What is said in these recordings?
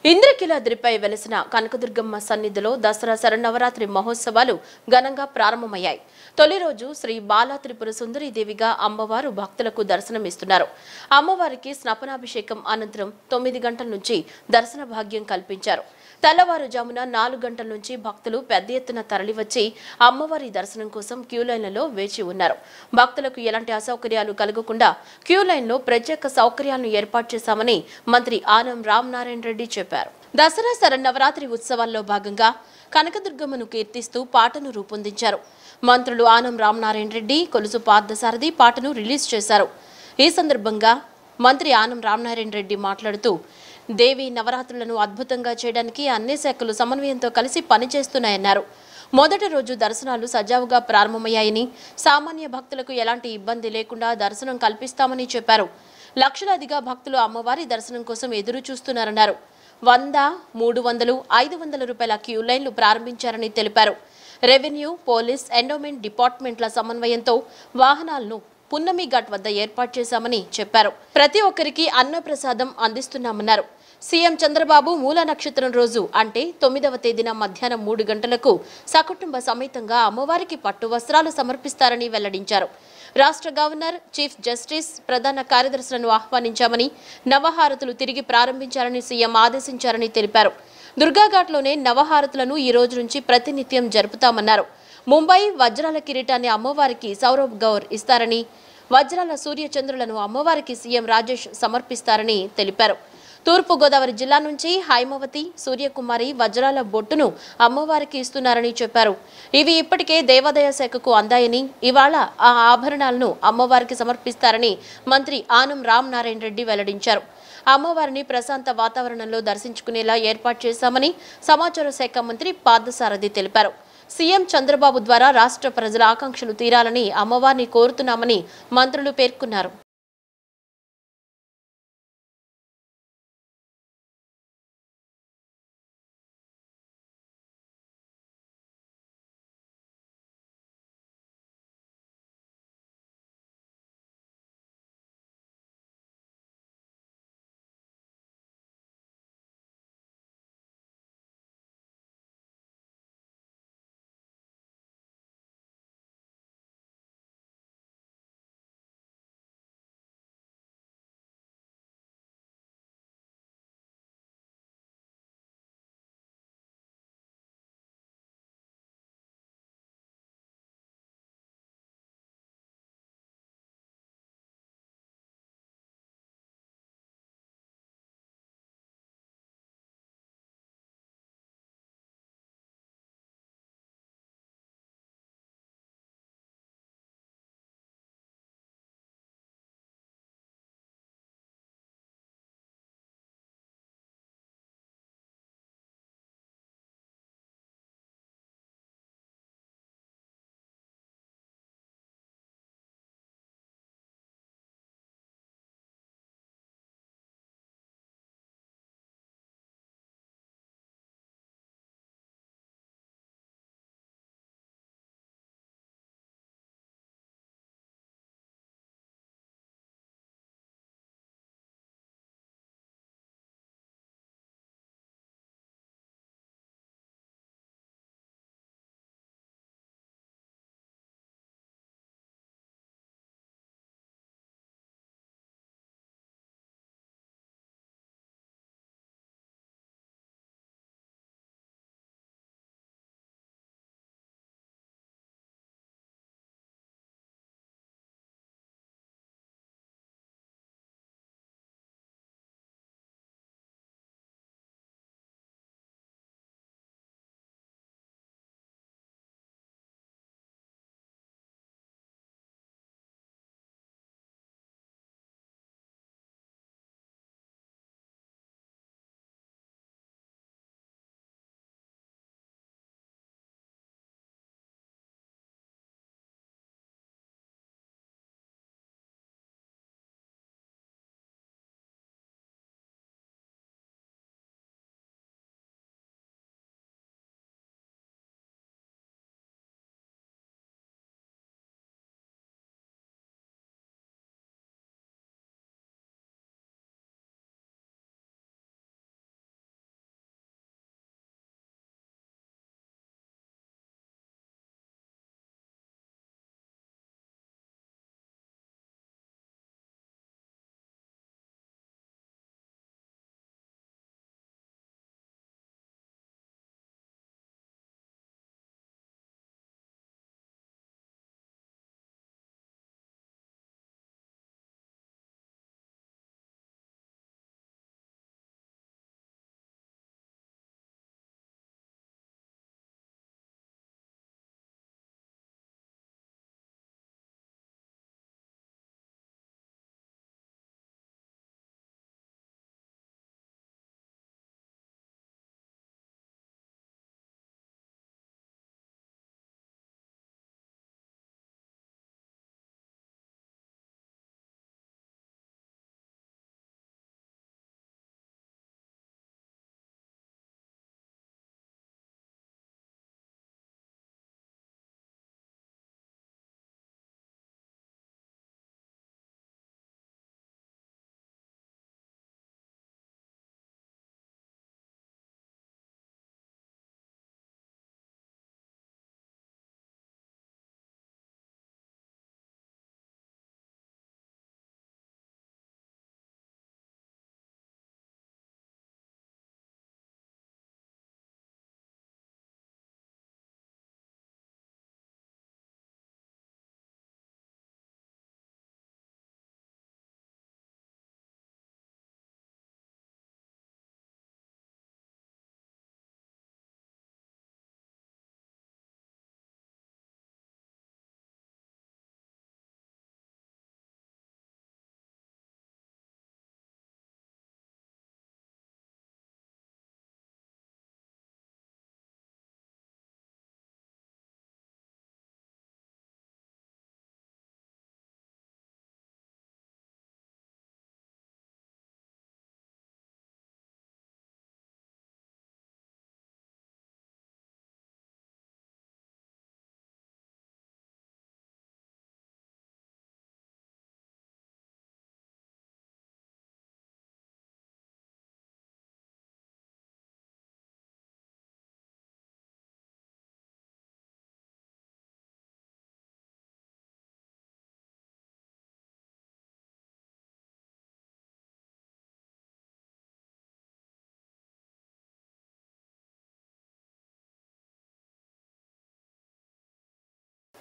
ఇంద్రకీలాద్రిపై వెలసిన కనకదుర్గమ్మ సన్నిధిలో దసరా శరన్నవరాత్రి మహోత్సవాలు ఘనంగా ప్రారంభమయ్యాయి తొలి రోజు శ్రీ బాలా త్రిపుర సుందరీదేవిగా అమ్మవారు భక్తులకు దర్శనమిస్తున్నారు అమ్మవారికి స్నపనాభిషేకం అనంతరం తొమ్మిది గంటల నుంచి దర్శన భాగ్యం కల్పించారు తెల్లవారుజామున నాలుగు గంటల నుంచి భక్తులు పెద్ద ఎత్తున తరలివచ్చి అమ్మవారి దర్శనం కోసం క్యూ లైన్లలో వేచి ఉన్నారు భక్తులకు ఎలాంటి అసౌకర్యాలు కలగకుండా క్యూ లైన్లో ప్రత్యేక సౌకర్యాలను ఏర్పాటు చేశామని మంత్రి ఆనం రామనారాయణ రెడ్డి చెప్పారు దసరా శరన్నవరాత్రి ఉత్సవాల్లో భాగంగా కనకదుర్గమ్మను కీర్తిస్తూ పాటను రూపొందించారు మంత్రులు ఆనం రామనారాయణ రెడ్డి కొలుసు పార్థసారథి పాటను రిలీజ్ చేశారు ఈ సందర్భంగా మంత్రి ఆనం రామనారాయణ రెడ్డి మాట్లాడుతూ దేవి నవరాత్రులను అద్భుతంగా చేయడానికి అన్ని శాఖలు సమన్వయంతో కలిసి పనిచేస్తున్నాయన్నారు మొదటి రోజు దర్శనాలు సజావుగా ప్రారంభమయ్యాయని సామాన్య భక్తులకు ఎలాంటి ఇబ్బంది లేకుండా దర్శనం కల్పిస్తామని చెప్పారు లక్షలాదిగా భక్తులు అమ్మవారి దర్శనం కోసం ఎదురు చూస్తున్నారన్నారు వంద మూడు వందలు ఐదు వందల రూపాయల క్యూ లైన్లు ప్రారంభించారని తెలిపారు రెవెన్యూ పోలీస్ ఎండోమెంట్ డిపార్ట్మెంట్ల సమన్వయంతో వాహనాలను పున్నమి ఘాట్ వద్ద ఏర్పాటు చేశామని చెప్పారు ప్రతి ఒక్కరికి అన్నప్రసాదం అందిస్తున్నామన్నారు సీఎం చంద్రబాబు మూల నక్షత్రం రోజు అంటే తొమ్మిదవ తేదీన మధ్యాహ్నం మూడు గంటలకు సకుటుంబ సమేతంగా అమ్మవారికి పట్టు వస్త్రాలు సమర్పిస్తారని వెల్లడించారు రాష్ట్ర గవర్నర్ చీఫ్ జస్టిస్ ప్రధాన కార్యదర్శులను ఆహ్వానించామని నవహారతులు తిరిగి ప్రారంభించారని సీఎం ఆదేశించారని తెలిపారు దుర్గాఘాట్లోనే నవహారతులను ఈ రోజు నుంచి ప్రతినిత్యం జరుపుతామన్నారు ముంబై వజ్రాల కిరీటాన్ని అమ్మవారికి సౌరవ్ గౌర్ ఇస్తారని వజ్రాల సూర్యచంద్రులను అమ్మవారికి సీఎం రాజేష్ సమర్పిస్తారని తెలిపారు తూర్పు గోదావరి జిల్లా నుంచి హైమవతి సూర్యకుమారి వజ్రాల బొట్టును అమ్మవారికి ఇస్తున్నారని చెప్పారు ఇవి ఇప్పటికే దేవాదాయ శాఖకు అందాయని ఇవాళ ఆ ఆభరణాలను అమ్మవారికి సమర్పిస్తారని మంత్రి ఆనం రామ్ నారాయణ రెడ్డి వెల్లడించారు అమ్మవారిని ప్రశాంత వాతావరణంలో దర్శించుకునేలా ఏర్పాటు చేశామని సమాచార శాఖ మంత్రి పార్థసారథి తెలిపారు సీఎం చంద్రబాబు ద్వారా రాష్ట్ర ప్రజల ఆకాంక్షలు తీరాలని అమ్మవారిని కోరుతున్నామని మంత్రులు పేర్కొన్నారు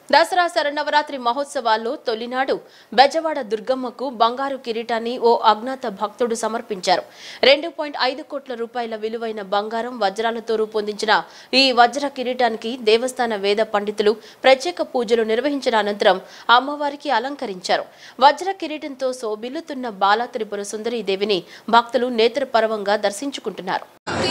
దసరా శరన్నవరాత్రి మహోత్సవాల్లో తొలినాడు బెజవాడ దుర్గమ్మకు బంగారు కిరీటాన్ని ఓ అజ్ఞాత భక్తుడు సమర్పించారు రెండు పాయింట్ ఐదు కోట్ల రూపాయల విలువైన బంగారం వజ్రాలతో రూపొందించిన ఈ వజ్ర కిరీటానికి దేవస్థాన వేద పండితులు ప్రత్యేక పూజలు నిర్వహించిన అనంతరం అమ్మవారికి అలంకరించారు వజ్ర కిరీటంతో శోభిల్లుతున్న బాలా త్రిపుర సుందరీ దేవిని భక్తులు నేత్రపరవంగా దర్శించుకుంటున్నారు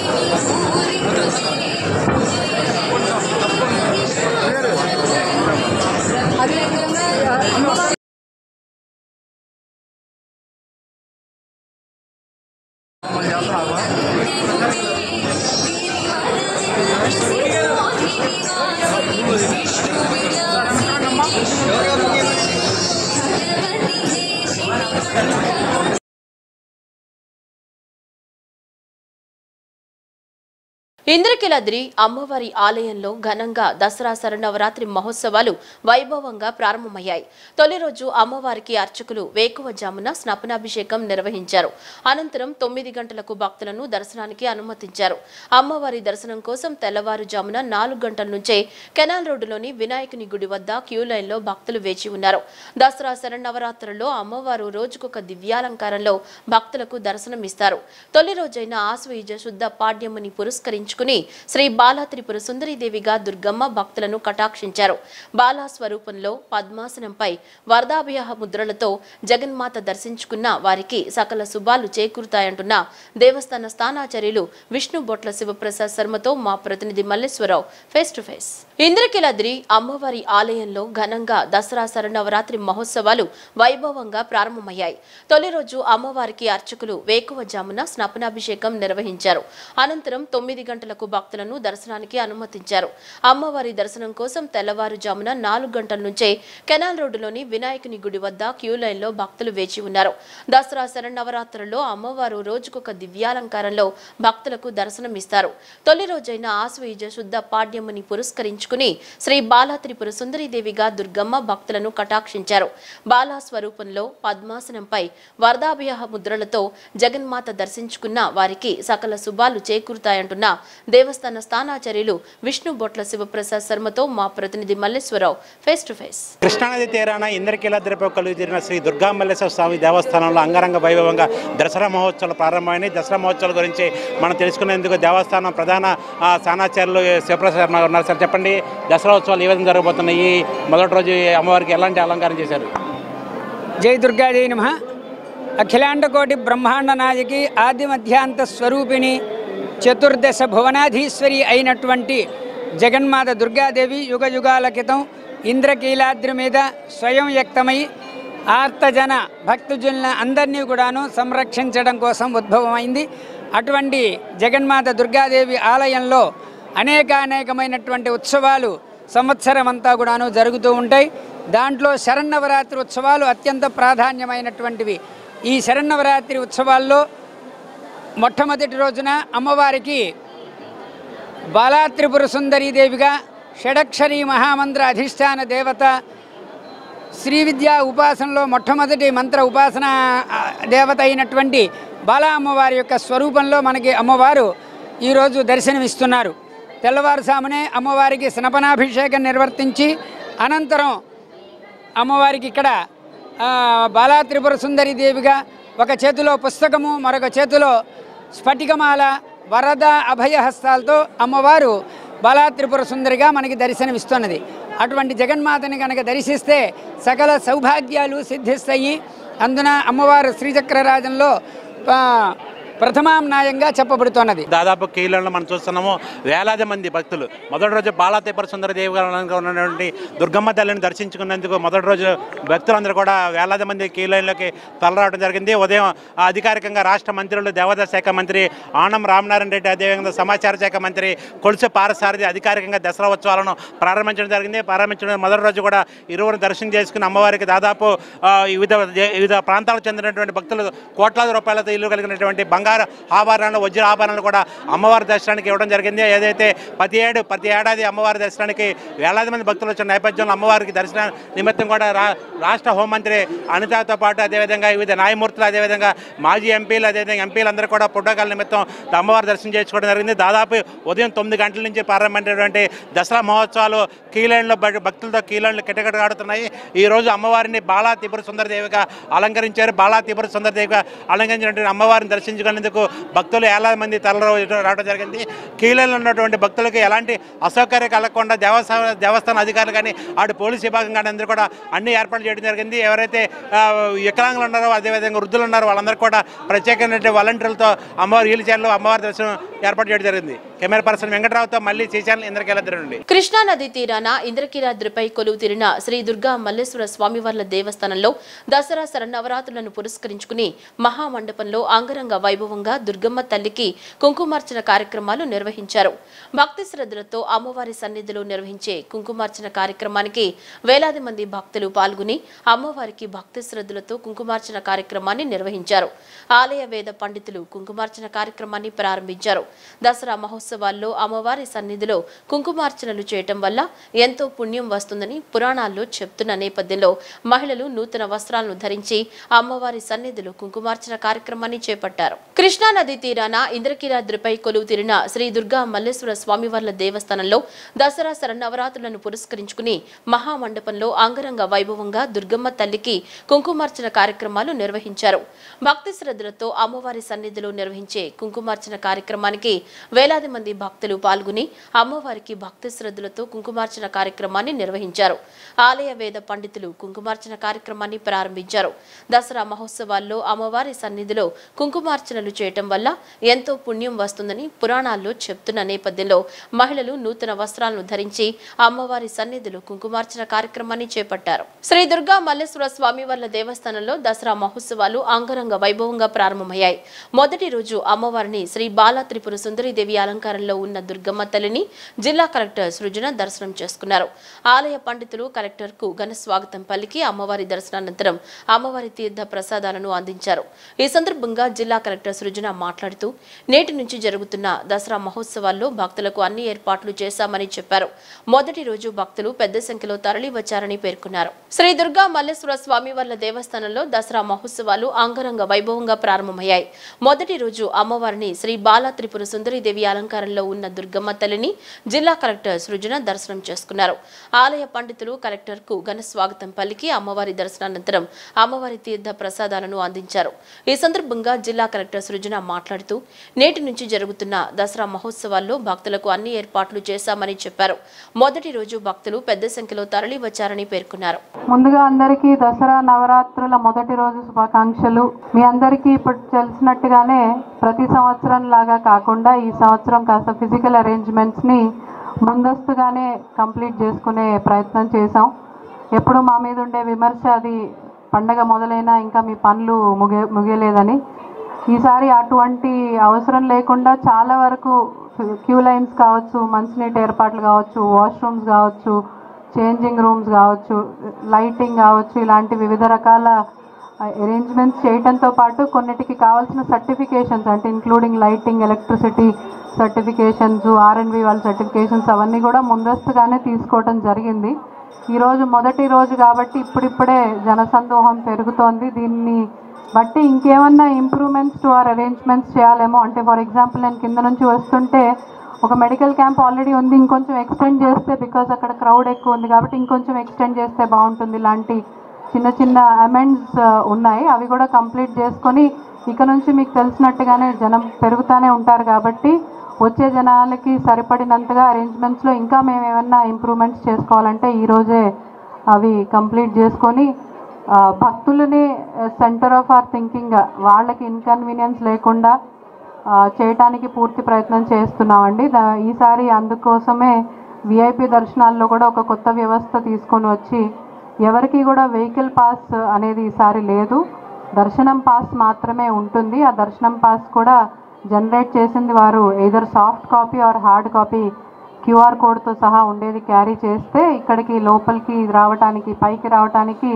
ఇంద్రకిలాద్రి అమ్మవారి ఆలయంలో ఘనంగా దసరా శరన్నవరాత్రి మహోత్సవాలు వైభవంగా ప్రారంభమయ్యాయి తొలి రోజు అమ్మవారికి అర్చకులు వేకువజామున స్నపనాభిషేకం నిర్వహించారు అనంతరం తొమ్మిది గంటలకు భక్తులను దర్శనానికి అనుమతించారు అమ్మవారి దర్శనం కోసం తెల్లవారుజామున నాలుగు గంటల నుంచే కెనాల్ రోడ్డులోని వినాయకుని గుడి వద్ద క్యూ లైన్లో భక్తులు వేచి ఉన్నారు దసరా శరన్నవరాత్రుల్లో అమ్మవారు రోజుకొక దివ్యాలంకారంలో భక్తులకు దర్శనమిస్తారు తొలి రోజైన ఆశ్వయుజ శుద్ధ పాడ్యముని పురస్కరించుకుని శ్రీ బాలా త్రిపుర సుందరీదేవిగా దుర్గమ్మ భక్తులను కటాక్షించారు బాలా స్వరూపంలో పద్మాసనంపై వరదాభయ ముద్రలతో జగన్మాత దర్శించుకున్న వారికి సకల శుభాలు చేకూరుతాయంటున్న దేవస్థాన స్థానాచార్యులు విష్ణు బొట్ల శివప్రసాద్ శర్మతో మా ప్రతినిధి Malleswararao face to face Indrakiladri అమ్మవారి ఆలయంలో ఘనంగా దసరా శరన్నవరాత్రి మహోత్సవాలు వైభవంగా ప్రారంభమయ్యాయి తొలి రోజు అమ్మవారికి అర్చకులు వేకువజామున స్నపనాభిషేకం నిర్వహించారు అనంతరం తొమ్మిది గంటలకు భక్తులను దర్శనానికి అనుమతించారు అమ్మవారి దర్శనం కోసం తెల్లవారుజామున నాలుగు గంటల నుంచే కెనాల్ రోడ్డులోని వినాయకుని గుడి వద్ద క్యూ లైన్లో భక్తులు వేచి ఉన్నారు దసరా శరన్నవరాత్రుల్లో అమ్మవారు రోజుకొక దివ్యాలంకారంలో భక్తులకు దర్శనమిస్తారు తొలి రోజైన ఆశ్వయుజ శుద్ధ పాడ్యముని పురస్కరించుకుని శ్రీ బాలా త్రిపుర సుందరీదేవిగా దుర్గమ్మ భక్తులను కటాక్షించారు బాలా స్వరూపంలో పద్మాసనంపై వరదాభయ ముద్రలతో జగన్మాత దర్శించుకున్న వారికి సకల శుభాలు చేకూరుతాయంటున్న దేవస్థాన స్థానాచార్యులు విష్ణు బొట్ల శివప్రసాద్ శర్మతో మా ప్రతినిధి మల్లేశ్వరరావు ఫేస్ టు ఫేస్ కృష్ణానది తీరాన ఇంద్రకీలాద్రిపై కొలువు తీరిన శ్రీ దుర్గామల్లేశ్వర స్వామి దేవస్థానంలో అంగరంగ వైభవంగా దసరా మహోత్సవాలు ప్రారంభమైనాయి దసరా మహోత్సవాల గురించి మనం తెలుసుకునేందుకు దేవస్థానం ప్రధాన ఆ, స్థానాచార్యులు శివప్రసాద్ శర్మ ఉన్నారు సార్ చెప్పండి దసరా ఉత్సవాలు ఏ విధంగా జరగబోతున్నాయి మొదటి రోజు అమ్మవారికి ఎలాంటి అలంకారం చేశారు జై దుర్గాజై నమ అఖిలాండకోటి బ్రహ్మాండ నాయకి ఆది మధ్యాంత స్వరూపిణి చతుర్దశ భువనాధీశ్వరి అయినటువంటి జగన్మాత దుర్గాదేవి యుగ యుగాల క్రితం ఇంద్రకీలాద్రి మీద స్వయం వ్యక్తమై ఆర్తజన భక్తజనుల అందరినీ కూడాను సంరక్షించడం కోసం ఉద్భవమైంది అటువంటి జగన్మాత దుర్గాదేవి ఆలయంలో అనేకానేకమైనటువంటి ఉత్సవాలు సంవత్సరం అంతా కూడాను జరుగుతూ ఉంటాయి దాంట్లో శరన్నవరాత్రి ఉత్సవాలు అత్యంత ప్రాధాన్యమైనటువంటివి ఈ శరన్నవరాత్రి ఉత్సవాల్లో మొట్టమొదటి రోజున అమ్మవారికి బాలా త్రిపుర సుందరీదేవిగా షడక్షరి మహామంత్ర అధిష్టాన దేవత శ్రీ విద్యా ఉపాసనలో మొట్టమొదటి మంత్ర ఉపాసన ఆ, దేవత అయినటువంటి బాలా అమ్మవారి యొక్క స్వరూపంలో మనకి అమ్మవారు ఈరోజు దర్శనమిస్తున్నారు తెల్లవారుసామునే అమ్మవారికి స్నపనాభిషేకం నిర్వర్తించి అనంతరం అమ్మవారికి ఇక్కడ ఆ, బాలా త్రిపుర సుందరి దేవిగా ఒక చేతిలో పుస్తకము మరొక చేతిలో స్ఫటికమాల వరద అభయహస్తాలతో అమ్మవారు బాలా త్రిపుర సుందరిగా మనకి దర్శనమిస్తున్నది అటువంటి జగన్మాతని కనుక దర్శిస్తే సకల సౌభాగ్యాలు సిద్ధిస్తాయి అందున అమ్మవారు శ్రీచక్రరాజంలో ఆ, ప్రథమాంనాయంగా చెప్పబడుతున్నది దాదాపు కీలలో మనం చూస్తున్నాము వేలాది మంది భక్తులు మొదటి రోజు బాలాతేపర సుందరదేవి గారు ఉన్నటువంటి దుర్గమ్మ తల్లిని దర్శించుకున్నందుకు మొదటి రోజు భక్తులందరూ కూడా వేలాది మంది కీలైన్లోకి తలరావడం జరిగింది ఉదయం ఆ అధికారికంగా రాష్ట్ర మంత్రులు దేవాదాయ శాఖ మంత్రి ఆనం రామనారాయణ రెడ్డి అదేవిధంగా సమాచార శాఖ మంత్రి కొలుసు పారసారథి అధికారికంగా దసరా ఉత్సవాలను ప్రారంభించడం జరిగింది ప్రారంభించడం మొదటి రోజు కూడా ఇరువురు దర్శనం చేసుకుని అమ్మవారికి దాదాపు ఆ, వివిధ వివిధ ప్రాంతాలకు చెందినటువంటి భక్తులు కోట్లాది రూపాయలతో ఇల్లు కలిగినటువంటి బంగారు బంగారు ఆభరణాలు వజ్ర ఆభరణాలు కూడా అమ్మవారి దర్శనానికి ఇవ్వడం జరిగింది ఏదైతే ప్రతి ఏడు ప్రతి ఏడాది అమ్మవారి దర్శనానికి వేలాది మంది భక్తులు వచ్చిన నేపథ్యంలో అమ్మవారికి దర్శన నిమిత్తం కూడా రా రాష్ట్ర హోంమంత్రి అనితతో పాటు అదేవిధంగా వివిధ న్యాయమూర్తులు అదేవిధంగా మాజీ ఎంపీలు అదేవిధంగా ఎంపీలందరూ కూడా పుట్టకాల నిమిత్తం అమ్మవారి దర్శనం చేసుకోవడం జరిగింది దాదాపు ఉదయం తొమ్మిది గంటల నుంచి ప్రారంభమైనటువంటి దసరా మహోత్సవాలు కీలైన్లో భక్తులతో కీలైన్లు కిటకిటగాడుతున్నాయి ఈ రోజు అమ్మవారిని బాలా త్రిపుర సుందర దేవిగా అలంకరించారు బాలా త్రిపుర సుందర దేవిగా అలంకరించినటువంటి అమ్మవారిని దర్శించుకునేందుకు భక్తులు వేలాది మంది తరలి రావడం జరిగింది కీలైన్లో ఉన్నటువంటి భక్తులకు ఎలాంటి అసౌకర్యం కలగకుండా దేవస్థాన దేవస్థాన అధికారులు కానీ అటు పోలీస్ విభాగం కానీ అందరూ కూడా అన్ని ఏర్పాట్లు చేయడం జరిగింది ఎవరైతే ఆ, వికలాంగులు ఉన్నారో అదేవిధంగా వృద్ధులు ఉన్నారో వాళ్ళందరూ కూడా ప్రత్యేకమైన వాలంటీర్లతో అమ్మవారి వీల్ చైర్లో అమ్మవారి దర్శనం ఏర్పాటు చేయడం జరిగింది కెమెరా పర్సన్ వెంకటరావుతో మళ్ళీ శ్రీశాలం ఇంద్రకేళద్రి నుండి కృష్ణా నది తీరాన ఇంద్రకీలాద్రిపై కొలువు తీరిన శ్రీ దుర్గా మల్లేశ్వర స్వామివార్ల దేవస్థానంలో దసరా శరన్నవరాత్రులను పురస్కరించుకుని మహామండపంలో అంగరంగ వైభవంగా దుర్గమ్మ తల్లికి కుంకుమార్చన కార్యక్రమాలు నిర్వహించారు భక్తి శ్రద్ధలతో అమ్మవారి సన్నిధిలో నిర్వహించే కుంకుమార్చన కార్యక్రమానికి వేలాది మంది భక్తులు పాల్గొని అమ్మవారికి భక్తి శ్రద్ధలతో కుంకుమార్చన కార్యక్రమాన్ని నిర్వహించారు ఆలయ వేద పండితులు కుంకుమార్చన కార్యక్రమాన్ని ప్రారంభించారు దసరా మహోత్సవాల్లో అమ్మవారి సన్నిధిలో కుంకుమార్చనలు చేయటం వల్ల ఎంతో పుణ్యం వస్తుందని పురాణాల్లో చెప్తున్న నేపథ్యంలో మహిళలు నూతన వస్త్రాలను ధరించి అమ్మవారి సన్నిధిలో కుంకుమార్చన కార్యక్రమాన్ని చేపట్టారు కృష్ణా నది తీరాన ఇంద్రకీలాద్రిపై కొలువు తీరిన శ్రీ దుర్గా మల్లేశ్వర స్వామివార్ల దేవస్థానంలో దసరా శరన్నవరాత్రులను పురస్కరించుకుని మహామండపంలో అంగరంగ వైభవంగా దుర్గమ్మ తల్లికి కుంకుమార్చన కార్యక్రమాలు నిర్వహించారు భక్తి శ్రద్ధలతో అమ్మవారి సన్నిధిలో నిర్వహించే కుంకుమార్చన కార్యక్రమానికి వేలాది మంది భక్తులు పాల్గొని అమ్మవారికి భక్తి శ్రద్ధలతో కుంకుమార్చన కార్యక్రమాన్ని నిర్వహించారు ఆలయ వేద పండితులు కుంకుమార్చన కార్యక్రమాన్ని ప్రారంభించారు దసరా మహోత్సవాల్లో అమ్మవారి సన్నిధిలో కుంకుమార్చనలు చేయటం వల్ల ఎంతో పుణ్యం వస్తుందని పురాణాల్లో చెప్తున్న నేపథ్యంలో మహిళలు నూతన వస్త్రాలను ధరించి అమ్మవారి సన్నిధిలో కుంకుమార్చన కార్యక్రమాన్ని చేపట్టారు శ్రీ దుర్గా మల్లేశ్వర స్వామివార్ల దేవస్థానంలో దసరా మహోత్సవాలు అంగరంగ వైభవంగా ప్రారంభమయ్యాయి మొదటి రోజు అమ్మవారిని శ్రీ బాలా త్రిపుర సుందరీదేవి అలంకారంలో ఉన్న దుర్గమ్మ తల్లిని జిల్లా కలెక్టర్ సృజన దర్శనం చేసుకున్నారు ఆలయ పండితులు కలెక్టర్ కు ఘన స్వాగతం పలికి అమ్మవారి దర్శనానంతరం అమ్మవారి తీర్థ ప్రసాదాలను అందించారు ఈ సందర్భంగా జిల్లా కలెక్టర్ సృజన మాట్లాడుతూ నేటి నుంచి జరుగుతున్న దసరా మహోత్సవాల్లో భక్తులకు అన్ని ఏర్పాట్లు చేశామని చెప్పారు మొదటి రోజు భక్తులు పెద్ద సంఖ్యలో తరలి వచ్చారని పేర్కొన్నారు శ్రీ దుర్గా మల్లేశ్వర స్వామివార్ల దేవస్థానంలో దసరా మహోత్సవాలు అంగరంగ వైభవంగా ప్రారంభమయ్యాయి మొదటి రోజు అమ్మవారిని శ్రీ బాలా త్రిపుర సుందరీదేవి అలంకారంలో ఉన్న దుర్గమ్మ తల్లిని జిల్లా కలెక్టర్ సృజన దర్శనం చేసుకున్నారు ఆలయ పండితులు కలెక్టర్ కు ఘన స్వాగతం పలికి అమ్మవారి దర్శనానంతరం అమ్మవారి తీర్థ ప్రసాదాలను అందించారు ఈ సందర్భంగా జిల్లా కలెక్టర్ సృజన మాట్లాడుతూ నేటి నుంచి జరుగుతున్న దసరా మహోత్సవాల్లో భక్తులకు అన్ని ఏర్పాట్లు చేశామని చెప్పారు మొదటి రోజు భక్తులు పెద్ద సంఖ్యలో తరలి వచ్చారని పేర్కొన్నారు ముందుగా అందరికీ దసరా నవరాత్రుల మొదటి రోజు శుభాకాంక్షలు మీ అందరికీ ఇప్పుడు తెలిసినట్టుగానే ప్రతి సంవత్సరం లాగా కాకుండా ఈ సంవత్సరం కాస్త ఫిజికల్ అరేంజ్మెంట్స్ని ముందస్తుగానే కంప్లీట్ చేసుకునే ప్రయత్నం చేశాం ఎప్పుడు మా మీద ఉండే విమర్శ అది పండగ మొదలైనా ఇంకా మీ పనులు ముగే ముగియలేదని ఈసారి అటువంటి అవసరం లేకుండా చాలా వరకు క్యూ లైన్స్ కావచ్చు మంచినీటి ఏర్పాట్లు కావచ్చు వాష్రూమ్స్ కావచ్చు చేంజింగ్ రూమ్స్ కావచ్చు లైటింగ్ కావచ్చు ఇలాంటి వివిధ రకాల అరేంజ్మెంట్స్ చేయడంతో పాటు కొన్నిటికి కావాల్సిన సర్టిఫికేషన్స్ అంటే ఇంక్లూడింగ్ లైటింగ్ ఎలక్ట్రిసిటీ సర్టిఫికేషన్స్ ఆర్ఎండ్బి వాళ్ళ సర్టిఫికేషన్స్ అవన్నీ కూడా ముందస్తుగానే తీసుకోవడం జరిగింది ఈరోజు మొదటి రోజు కాబట్టి ఇప్పుడిప్పుడే జనసందోహం పెరుగుతోంది దీన్ని బట్టి ఇంకేమన్నా ఇంప్రూవ్మెంట్స్ టు ఆర్ అరేంజ్మెంట్స్ చేయాలేమో అంటే ఫర్ ఎగ్జాంపుల్ నేను కింద నుంచి వస్తుంటే ఒక మెడికల్ క్యాంప్ ఆల్రెడీ ఉంది ఇంకొంచెం ఎక్స్టెండ్ చేస్తే బికాజ్ అక్కడ క్రౌడ్ ఎక్కువ ఉంది కాబట్టి ఇంకొంచెం ఎక్స్టెండ్ చేస్తే బాగుంటుంది ఇలాంటి చిన్న చిన్న అమెండ్స్ ఉన్నాయి అవి కూడా కంప్లీట్ చేసుకొని ఇక నుంచి మీకు తెలిసినట్టుగానే జనం పెరుగుతూనే ఉంటారు కాబట్టి వచ్చే జనాలకి సరిపడినంతగా అరేంజ్మెంట్స్లో ఇంకా మేము ఏమన్నా ఇంప్రూవ్మెంట్స్ చేసుకోవాలంటే ఈరోజే అవి కంప్లీట్ చేసుకొని ఆ, భక్తులని సెంటర్ ఆఫ్ ఆర్ థింకింగ్ వాళ్ళకి ఇన్కన్వీనియన్స్ లేకుండా ఆ, చేయటానికి పూర్తి ప్రయత్నం చేస్తున్నామండి దా- ఈసారి అందుకోసమే విఐపి దర్శనాల్లో కూడా ఒక కొత్త వ్యవస్థ తీసుకొని వచ్చి ఎవరికి కూడా వెహికల్ పాస్ అనేది ఈసారి లేదు దర్శనం పాస్ మాత్రమే ఉంటుంది ఆ దర్శనం పాస్ కూడా జనరేట్ చేసింది వారు either soft copy or hard copy QR కోడ్తో సహా ఉండేది క్యారీ చేస్తే ఇక్కడికి లోపలికి రావటానికి పైకి రావటానికి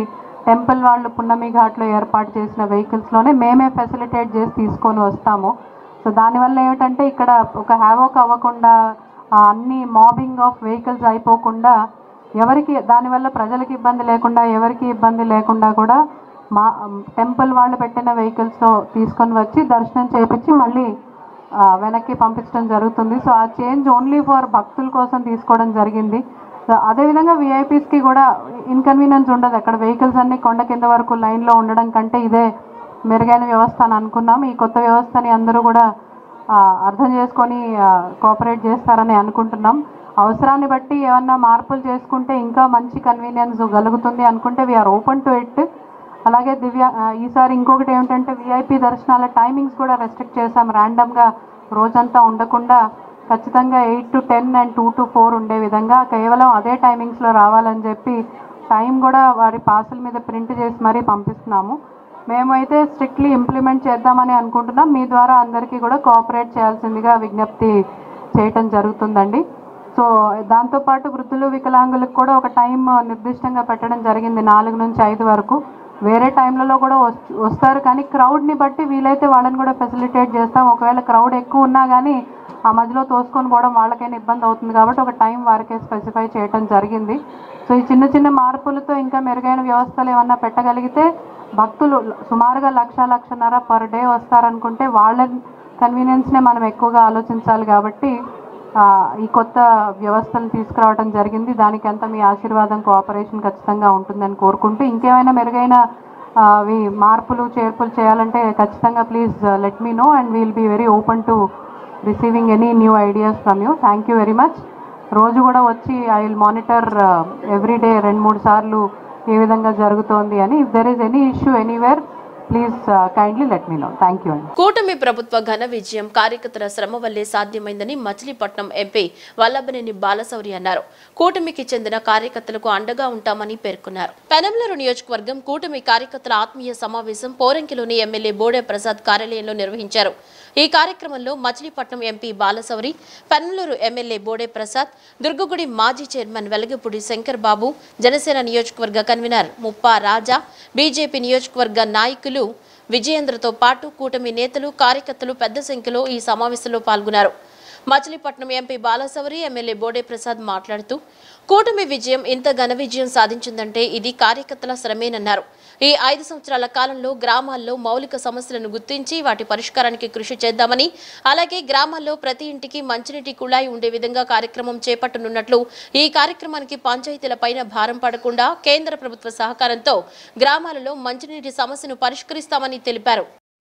టెంపుల్ వాళ్ళు పున్నమి ఘాట్లో ఏర్పాటు చేసిన వెహికల్స్లోనే మేమే ఫెసిలిటేట్ చేసి తీసుకొని వస్తాము సో దానివల్ల ఏమిటంటే ఇక్కడ ఒక హ్యావోక్ అవ్వకుండా ఆ అన్ని మాబింగ్ ఆఫ్ వెహికల్స్ అయిపోకుండా ఎవరికి దానివల్ల ప్రజలకు ఇబ్బంది లేకుండా ఎవరికి ఇబ్బంది లేకుండా కూడా మా టెంపుల్ వాళ్ళు పెట్టిన వెహికల్స్లో తీసుకొని వచ్చి దర్శనం చేపించి మళ్ళీ ఆ, వెనక్కి పంపించడం జరుగుతుంది సో ఆ చేంజ్ ఓన్లీ ఫర్ భక్తుల కోసం తీసుకోవడం జరిగింది సో అదేవిధంగా విఐపీస్కి కూడా ఇన్కన్వీనియన్స్ ఉండదు అక్కడ వెహికల్స్ అన్ని కొండ కింద వరకు లైన్లో ఉండడం కంటే ఇదే మెరుగైన వ్యవస్థ అని అనుకున్నాం ఈ కొత్త వ్యవస్థని అందరూ కూడా ఆ, అర్థం చేసుకొని కోఆపరేట్ చేస్తారని అనుకుంటున్నాం అవసరాన్ని బట్టి ఏమన్నా మార్పులు చేసుకుంటే ఇంకా మంచి కన్వీనియన్స్ కలుగుతుంది అనుకుంటే వీఆర్ ఓపెన్ టు ఇట్ అలాగే దివ్య ఆ, ఈసారి ఇంకొకటి ఏమిటంటే విఐపి దర్శనాల టైమింగ్స్ కూడా రెస్ట్రిక్ట్ చేశాం ర్యాండమ్గా రోజంతా ఉండకుండా ఖచ్చితంగా eight to ten and two to four ఉండే విధంగా కేవలం అదే టైమింగ్స్లో రావాలని చెప్పి టైం కూడా వారి పాసుల మీద ప్రింట్ చేసి మరీ పంపిస్తున్నాము మేమైతే స్ట్రిక్ట్లీ ఇంప్లిమెంట్ చేద్దామని అనుకుంటున్నాం మీ ద్వారా అందరికీ కూడా కోఆపరేట్ చేయాల్సిందిగా విజ్ఞప్తి చేయటం జరుగుతుందండి సో దాంతోపాటు వృద్ధులు వికలాంగులకు కూడా ఒక టైం నిర్దిష్టంగా పెట్టడం జరిగింది నాలుగు నుంచి ఐదు వరకు వేరే టైంలలో కూడా వస్- వస్తారు కానీ క్రౌడ్ని బట్టి వీలైతే వాళ్ళని కూడా ఫెసిలిటేట్ చేస్తాం ఒకవేళ క్రౌడ్ ఎక్కువ ఉన్నా కానీ ఆ మధ్యలో తోసుకొని పోవడం వాళ్ళకైనా ఇబ్బంది అవుతుంది కాబట్టి ఒక టైం వారికే స్పెసిఫై చేయడం జరిగింది సో ఈ చిన్న చిన్న మార్పులతో ఇంకా మెరుగైన వ్యవస్థలు ఏమన్నా పెట్టగలిగితే భక్తులు సుమారుగా లక్ష లక్షన్నర పర్ డే వస్తారనుకుంటే వాళ్ళ కన్వీనియన్స్నే మనం ఎక్కువగా ఆలోచించాలి కాబట్టి ఆ, ఈ కొత్త వ్యవస్థను తీసుకురావడం జరిగింది దానికి అంతా మీ ఆశీర్వాదం కోఆపరేషన్ ఖచ్చితంగా ఉంటుందని కోరుకుంటూ ఇంకేమైనా మెరుగైన ఆ, అవి మార్పులు చేర్పులు చేయాలంటే ఖచ్చితంగా please let me know and we'll be very open to receiving any new ideas from you thank you very much రోజు కూడా వచ్చి I will monitor every day రెండు మూడు సార్లు ఏ విధంగా జరుగుతోంది అని if there is any issue anywhere please kindly let me know thank you అండి కూటమి ప్రభుత్వ ఘన విజయం కార్యకర్తల శ్రమ వల్లే సాధ్యమైందని మచిలీపట్నం ఎంపీ వల్లభనేని బాలశౌరి అన్నారు కూటమికి చెందిన కార్యకర్తలకు అండగా ఉంటామని పేర్కొన్నారు పెనంలూరు నియోజకవర్గం కూటమి కార్యకర్తల ఆత్మీయ సమావేశం పోరంకిలోని ఎమ్మెల్యే బోడే ప్రసాద్ కార్యాలయంలో నిర్వహించారు ఈ కార్యక్రమంలో మచిలీపట్నం ఎంపీ బాలశౌరి పెనంలూరు ఎమ్మెల్యే బోడే ప్రసాద్ దుర్గగుడి మాజీ చైర్మన్ వెలగపూడి శంకర్ బాబు జనసేన నియోజకవర్గ కన్వీనర్ ముప్పా రాజా బీజేపీ నియోజకవర్గ నాయకులు విజయేంద్రతో పాటు కూటమి నేతలు కార్యకర్తలు పెద్ద సంఖ్యలో ఈ సమావేశంలో పాల్గొన్నారు మచిలీపట్నం ఎంపీ బాలశౌరి ఎమ్మెల్యే బోడే ప్రసాద్ మాట్లాడుతూ కూటమి విజయం ఇంత ఘన విజయం సాధించిందంటే ఇది కార్యకర్తల శ్రమేనన్నారు ఈ ఐదు సంవత్సరాల కాలంలో గ్రామాల్లో మౌలిక సమస్యలను గుర్తించి వాటి పరిష్కారానికి కృషి చేద్దామని అలాగే గ్రామాల్లో ప్రతి ఇంటికి మంచినీటి కుళాయి ఉండే విధంగా కార్యక్రమం చేపట్టనున్నట్లు ఈ కార్యక్రమానికి పంచాయతీల పైన భారం పడకుండా కేంద్ర ప్రభుత్వ సహకారంతో గ్రామాలలో మంచినీటి సమస్యను పరిష్కరిస్తామని తెలిపారు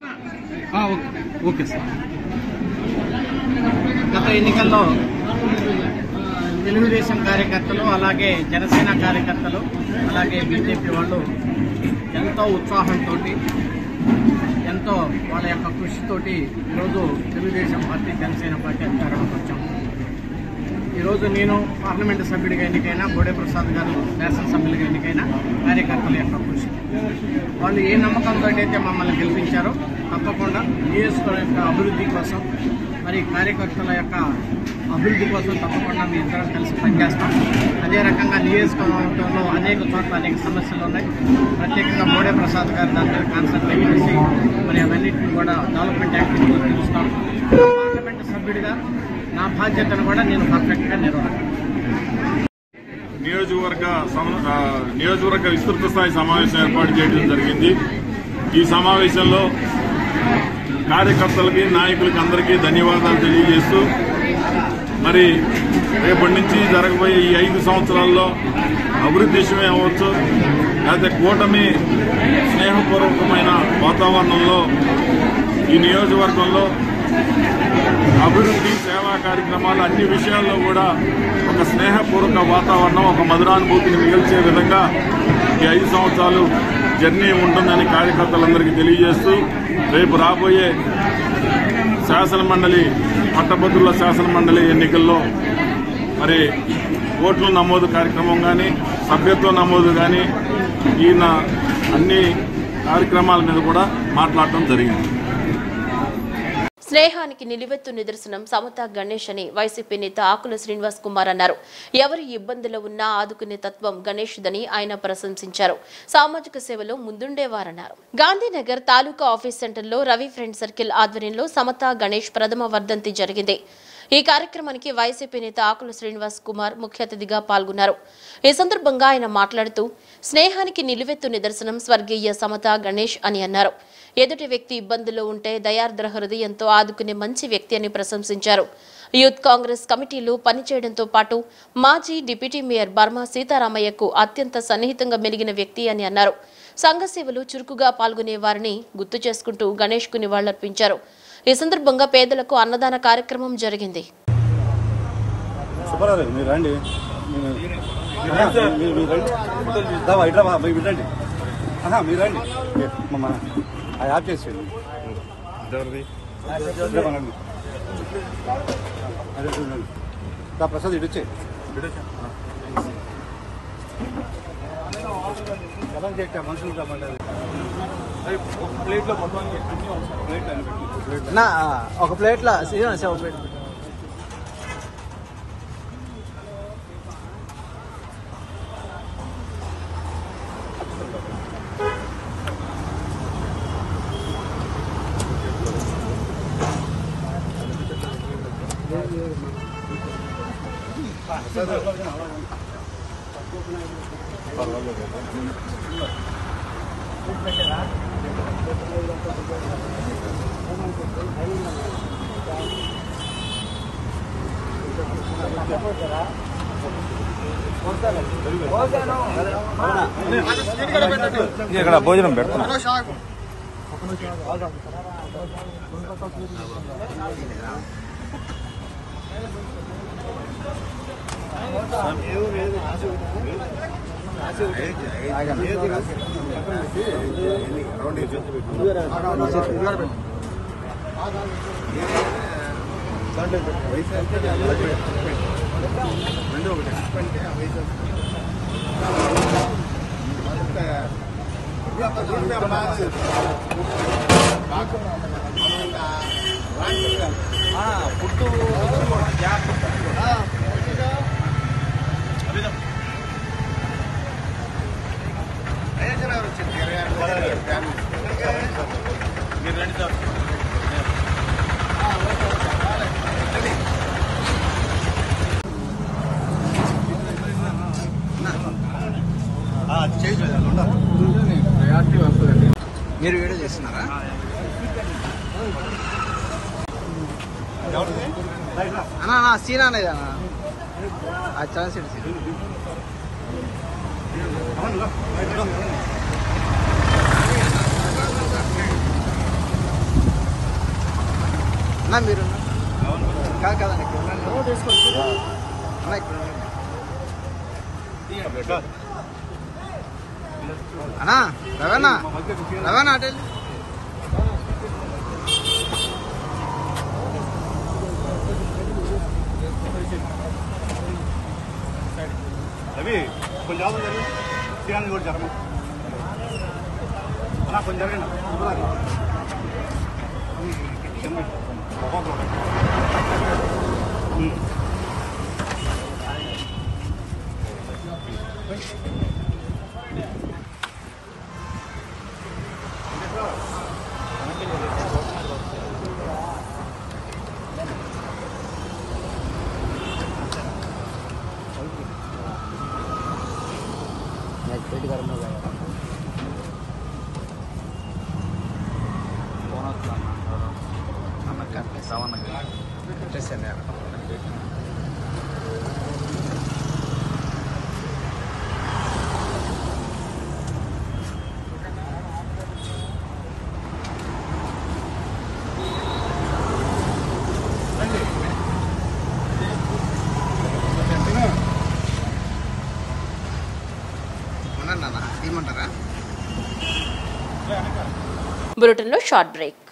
ఆ, ఓకే ఓకే సార్ గత ఎన్నికల్లో తెలుగుదేశం కార్యకర్తలు అలాగే జనసేన కార్యకర్తలు అలాగే బీజేపీ వాళ్ళు ఎంతో ఉత్సాహంతో ఎంతో వాళ్ళ యొక్క కృషితోటి ఈరోజు తెలుగుదేశం పార్టీ జనసేన పార్టీ అధికారంలోకి వచ్చాం ఈరోజు నేను పార్లమెంటు సభ్యుడిగా ఎన్నికైనా బోడే ప్రసాద్ గారు శాసనసభ్యులుగా ఎన్నికైనా కార్యకర్తల యొక్క కృషి వాళ్ళు ఏ నమ్మకంతో అయితే మమ్మల్ని గెలిపించారో తప్పకుండా నియోజకవర్గం యొక్క అభివృద్ధి కోసం మరి కార్యకర్తల యొక్క అభివృద్ధి కోసం తప్పకుండా మీ ఇద్దరం కలిసి పనిచేస్తాం అదే రకంగా నియోజకవర్గంలో అనేక చోట్ల అనేక సమస్యలు ఉన్నాయి ప్రత్యేకంగా మోడే ప్రసాద్ గారు దాని మీద కాన్సన్ట్రేట్ చేసి మరి అవన్నింటిని కూడా డెవలప్మెంట్ యాక్టివిటీలో తెలుస్తాం పార్లమెంటు సభ్యుడిగా నా బాధ్యతను కూడా నేను పర్ఫెక్ట్గా నిర్వహిస్తాను నియోజకవర్గ సమ- ఆ, నియోజకవర్గ విస్తృత స్థాయి సమావేశం ఏర్పాటు చేయడం జరిగింది ఈ సమావేశంలో కార్యకర్తలకి నాయకులకి అందరికీ ధన్యవాదాలు తెలియజేస్తూ మరి రేపటి నుంచి జరగబోయే ఈ ఐదు సంవత్సరాల్లో అభివృద్ధి విషయమే అవ్వచ్చు లేకపోతే కూటమి స్నేహపూర్వకమైన వాతావరణంలో ఈ నియోజకవర్గంలో అభివృద్ధి సేవా కార్యక్రమాలు అన్ని విషయాల్లో కూడా ఒక స్నేహపూర్వక వాతావరణం ఒక మధురానుభూతిని మిగిల్చే విధంగా ఈ ఐదు సంవత్సరాలు జర్నీ ఉంటుందని కార్యకర్తలందరికీ తెలియజేస్తూ రేపు రాబోయే శాసన మండలి పట్టభద్రుల శాసన మండలి ఎన్నికల్లో మరి ఓట్ల నమోదు కార్యక్రమం కానీ సభ్యత్వ నమోదు కానీ ఈయన అన్ని కార్యక్రమాల మీద కూడా మాట్లాడటం జరిగింది స్నేహానికి నిలువెత్తు నిదర్శనం సమత గణేష్ అని వైసీపీ నేత ఆకుల శ్రీనివాస్ కుమార్ అన్నారు ఎవరి ఇబ్బందులు ఉన్నా ఆదుకునే తత్వం గణేష్దని ఆయన ప్రశంసించారు సామాజిక సేవలో ముందుండేవారన్నారు గాంధీనగర్ తాలూకా ఆఫీస్ సెంటర్లో రవి ఫ్రెండ్ సర్కిల్ ఆధ్వర్యంలో సమత గణేష్ ప్రథమ వర్ధంతి జరిగింది ఈ కార్యక్రమానికి వైసీపీ నేత ఆకుల శ్రీనివాస్ కుమార్ ముఖ్య అతిథిగా పాల్గొన్నారు ఈ సందర్భంగా ఆయన మాట్లాడుతూ స్నేహానికి నిలువెత్తు నిదర్శనం స్వర్గీయ సమత గణేష్ అని అన్నారు ఎదుటి వ్యక్తి ఇబ్బందుల్లో ఉంటే దయార్ద్ర హృదయంతో ఆదుకునే మంచి వ్యక్తి అని ప్రశంసించారు యూత్ కాంగ్రెస్ కమిటీలు పనిచేయడంతో పాటు మాజీ డిప్యూటీ మేయర్ బర్మా సీతారామయ్యకు అత్యంత సన్నిహితంగా మెలిగిన వ్యక్తి అని అన్నారు సంఘ సేవలు చురుకుగా పాల్గొనే వారిని గుర్తు చేసుకుంటూ గణేష్కు నివాళులర్పించారు ఈ సందర్భంగా పేదలకు అన్నదాన కార్యక్రమం జరిగింది సుబ్బారావు గారు, మీరు రండి మీరు- మీరు మీరు రండి దా, ఇట్రా బా, మీరు రండి ఆహా, మీరు రండి ఏ, మన ఆ యాప్ చేసేయండి ఇట్రా బా, రండి. అదే చూడండి దా, ప్రసాద్ ఇటు వచ్చే ఎలా చెక్క మనుషులు రమ్మంటారు ప్లేట్లో మొత్తం ప్లేట్ అని పెట్టి ప్లేట్ నా ఒక ప్లేట్లో సీజన్ ఒక ప్లేట్ ఇక్కడ భోజనం పెడతాం మీరు వీడియో చేస్తున్నారా అన్నా అన్నా సీన్ అనేది అన్న అది చాలా సీన్ సీన్ అన్నా మీరు కాదు కాదండి ఇక్కడ ఉండండి. అన్నా ఇక్కడ ఉండండి. అన్నా రవణ రవణ అటు వెళ్ళు. అవి కొంచెం ఆపు జరగండి శ్రీరాన్ని కూడా జరగము అలా కొంచెం జరగండి సుబ్బారావు గారు. కింద పెట్టు. ఒక్కొక్కరు ఒకటి. ఉమ్. ఉండండి అన్న తీయమంటారా బులెటిన్లో షార్ట్ బ్రేక్